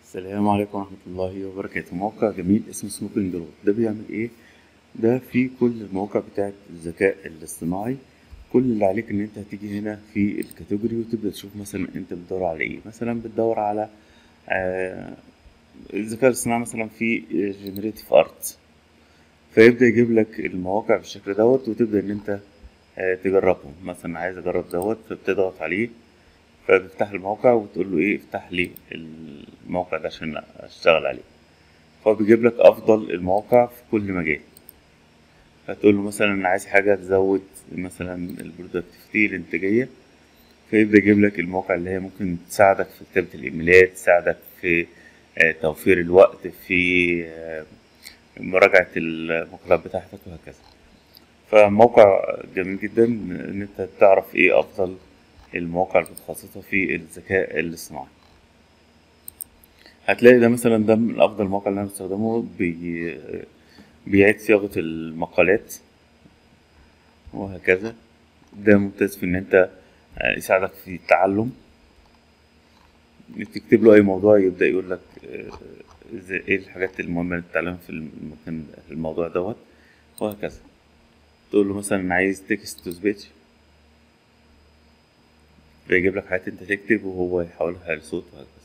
السلام عليكم ورحمة الله وبركاته موقع جميل اسمه سموكينج روت ده بيعمل ايه ده فيه كل المواقع بتاعة الذكاء الاصطناعي كل اللي عليك ان انت هتيجي هنا في الكاتيجوري وتبدأ تشوف مثلا انت بتدور على ايه مثلا بتدور على آه الذكاء الاصطناعي مثلا في جنريتيف ارت فيبدأ يجيب لك المواقع بالشكل دوت وتبدأ ان انت آه تجربهم مثلا عايز اجرب دوت فبتضغط عليه فبتفتح الموقع وتقول له ايه افتح لي الموقع ده عشان اشتغل عليه فهو بيجيب لك افضل المواقع في كل مجال هتقول له مثلا انا عايز حاجه تزود مثلا البرودكتيفيتي الانتاجيه فيبدا يجيب لك المواقع اللي هي ممكن تساعدك في كتابه الايميلات تساعدك في توفير الوقت في مراجعه المقالات بتاعتك وهكذا فموقع جميل جدا ان انت تعرف ايه افضل المواقع المتخصصة في الذكاء الاصطناعي هتلاقي ده مثلا ده من أفضل المواقع اللي أنا بستخدمه بي... بيعيد صياغة المقالات وهكذا ده ممتاز في إن أنت يساعدك في التعلم تكتب له أي موضوع يبدأ يقول لك إيه الحاجات المهمة اللي تتعلمها في المكان في الموضوع دوت وهكذا تقول له مثلا أنا عايز تكست تو سبيتش بيجيب لك حاجات انت تكتب وهو يحولها لصوت وهكذا